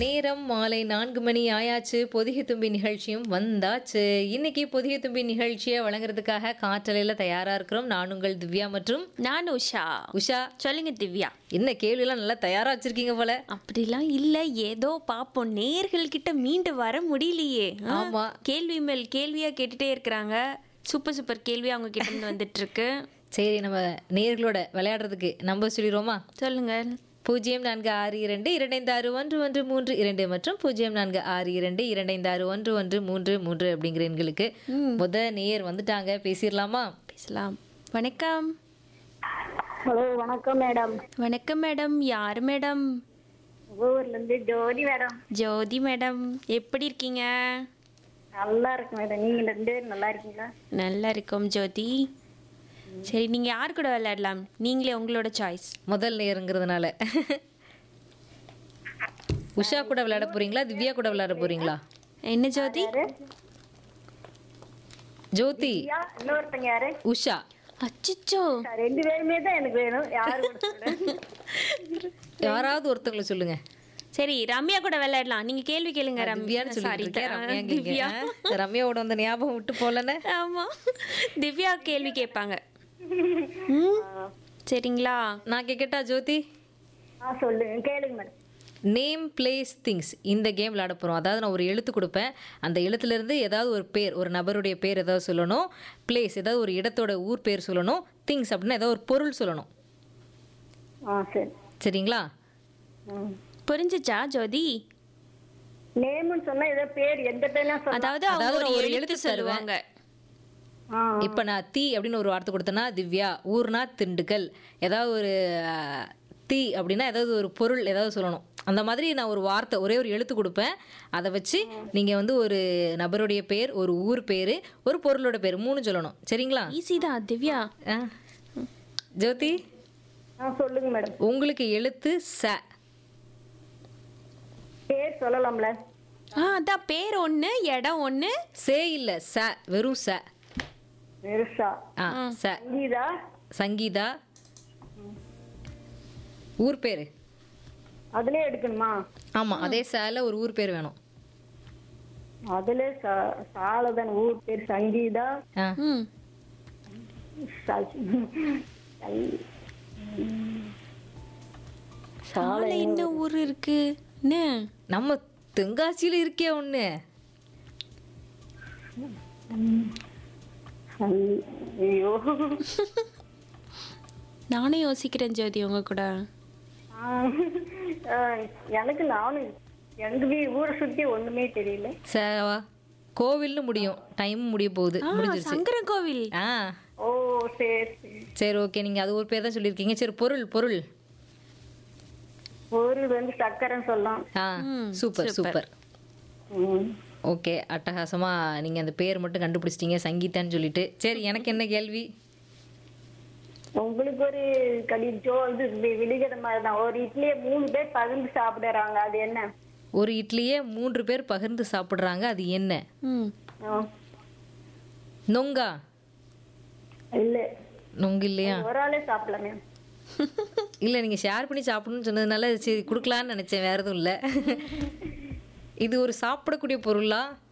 நேரம் மாலை நான்கு மணி ஆயாச்சு பொதிகை தும்பி நிகழ்ச்சியும் வந்தாச்சு இன்னைக்கு பொதிகை தும்பி நிகழ்ச்சியை வழங்குறதுக்காக காற்றலையில் தயாரா இருக்கிறோம் நான் உங்கள் திவ்யா மற்றும் நான் உஷா உஷா சொல்லுங்க திவ்யா என்ன கேள்வியெல்லாம் நல்லா தயாரா வச்சிருக்கீங்க போல அப்படிலாம் இல்ல ஏதோ பாப்போம் நேர்கள் கிட்ட மீண்டு வர முடியலையே ஆ? ஆமா. கேள்வி மேல் கேள்வியா கேட்டுட்டே இருக்கிறாங்க சூப்பர் சூப்பர் கேள்வி அவங்க கிட்ட இருந்து வந்துட்டு இருக்கு சரி நம்ம நேர்களோட விளையாடுறதுக்கு நம்பர் சொல்லிடுவோமா சொல்லுங்க பூஜ்ஜியம் நான்கு ஆறு இரண்டு இரண்டைந்து ஆறு ஒன்று ஒன்று மூன்று இரண்டு மற்றும் பூஜ்ஜியம் நான்கு ஆறு இரண்டு இரண்டைந்து ஆறு ஒன்று ஒன்று மூன்று மூன்று அப்படிங்கிற எண்களுக்கு முத நேயர் வந்துட்டாங்க பேசிடலாமா பேசலாம் வணக்கம் ஹலோ வணக்கம் மேடம் வணக்கம் மேடம் யார் மேடம் ஊர்ல இருந்து ஜோதி மேடம் ஜோதி மேடம் எப்படி இருக்கீங்க நல்லா இருக்கு மேடம் நீங்க ரெண்டு பேரும் நல்லா இருக்கீங்களா நல்லா இருக்கோம் ஜோதி சரி நீங்க யார் கூட விளையாடலாம் நீங்களே உங்களோட சாய்ஸ் முதல் நேருங்கிறதுனால உஷா கூட விளையாட போறீங்களா திவ்யா கூட விளையாட போறீங்களா என்ன ஜோதி ஜோதி ஐயா, இன்னொருத்தங்க யாரு உஷா அச்சச்சோ ரெண்டு பேருமே தான் எனக்கு வேணும் யாரு கூட சொல்றேன்? யாராவது ஒருத்தவங்களை சொல்லுங்க சரி ரம்யா கூட விளையாடலாம் நீங்க கேள்வி கேளுங்க திவ்யான்னு ரம்யா சாரி சொல்லிட்டு இருக்கேன் ரம்யா திவ்யா கேங்க ரம்யாவோட வந்த ஞாபகம் விட்டு போலன்னு ஆமா திவ்யா கேள்வி கேட்பாங்க ம் சரிங்களா நான் கேட்கட்டா ஜோதி ஆ சொல்லுங்க கேளுங்க மேடம் நேம் பிளேஸ் திங்ஸ் இந்த கேம் விளையாட போகிறோம் அதாவது நான் ஒரு எழுத்து கொடுப்பேன் அந்த எழுத்துலேருந்து ஏதாவது ஒரு பேர் ஒரு நபருடைய பேர் ஏதாவது சொல்லணும் பிளேஸ் ஏதாவது ஒரு இடத்தோட ஊர் பேர் சொல்லணும் திங்ஸ் அப்படின்னா ஏதாவது ஒரு பொருள் சொல்லணும் ஆ சரி சரிங்களா ம். புரிஞ்சுச்சா ஜோதி நேம்னு சொன்னா ஏதோ பேர் எந்த பேர்லாம் சொல்ல அதாவது அவங்க அதாவது ஒரு நான் ஒரு எழுத்து எழுத்து சொல்லுவாங்க ஆ இப்போ நான் தீ அப்படின்னு ஒரு வார்த்தை கொடுத்தேன்னா திவ்யா ஊர்னா திண்டுக்கல் ஏதாவது ஒரு அஹ், தீ அப்படின்னா ஏதாவது ஒரு பொருள் ஏதாவது சொல்லணும் அந்த மாதிரி நான் ஒரு வார்த்தை ஒரே ஒரு எழுத்து கொடுப்பேன் அதை வச்சு நீங்கள் வந்து ஒரு நபருடைய பேர் ஒரு ஊர் பேர் ஒரு பொருளோட பேர் மூணு சொல்லணும் சரிங்களா ஈஸி தான் திவ்யா ஆ ஜோதி ஆ சொல்லுங்க மேடம் உங்களுக்கு எழுத்து ச பேர் சொல்லலாம்ல ஆ அதான் பேர் ஒண்ணு இடம் ஒண்ணு சே இல்லை ச வெறும் ச பெருசா ஆ ச சங்கீதா சங்கீதா ஊர் பேர் அதுலயே எடுக்கணுமா ஆமாம் அதே சேல ஒரு ஊர் பேர் வேணும் அதுல சா- சாலதன் ஊர் பேர் சங்கீதா ஆ ம் ச- சங்- சாலை என்ன ஊர் இருக்கு என்ன நம்ம தென்காசியில் இருக்கே ஒன்று சங்- ஐயோ நானே யோசிக்கிறேன் ஜோதி உங்க கூட ஆ, ஆ, எனக்கு நானும் எங்க வீ ஊரை சுத்தி ஒண்ணுமே தெரியல சேவா கோவில்னு முடியும் டைம் முடிய போகுது ஆ முடிஞ்சிருச்சு சங்கரன் கோவில் ஆ ஓ சரி சரி சரி ஓகே நீங்கள் அது ஒரு பேர் தான் சொல்லியிருக்கீங்க சரி பொருள் பொருள் ஊரு வந்து சக்கரைன்னு சொல்லலாம் ஆ ம், சூப்பர் சூப்பர் ம். ஓகே அட்டகாசமாக நீங்கள் அந்த பேர் மட்டும் கண்டுபிடிச்சிட்டீங்க சங்கீதான்னு சொல்லிட்டு சரி எனக்கு என்ன கேள்வி உங்களுக்கு ஒரு கடி ஜோ இது வி- விழுகிற மாதிரி தான் ஒரு இட்லியை மூணு பேர் பகிர்ந்து சாப்பிடுறாங்க அது என்ன ஒரு இட்லியே மூன்று பேர் பகிர்ந்து சாப்பிட்றாங்க அது என்ன ம் ஆ, நொங்கா இல்ல நொங்கு இல்லையா ஒரு ஆளே சாப்பிடலாமே இல்லை நீங்கள் ஷேர் பண்ணி சாப்பிடணும்னு சொன்னதுனால சரி கொடுக்கலான்னு நினச்சேன் வேறு எதுவும் இல்லை இது ஒரு சாப்பிடக்கூடிய பொருளா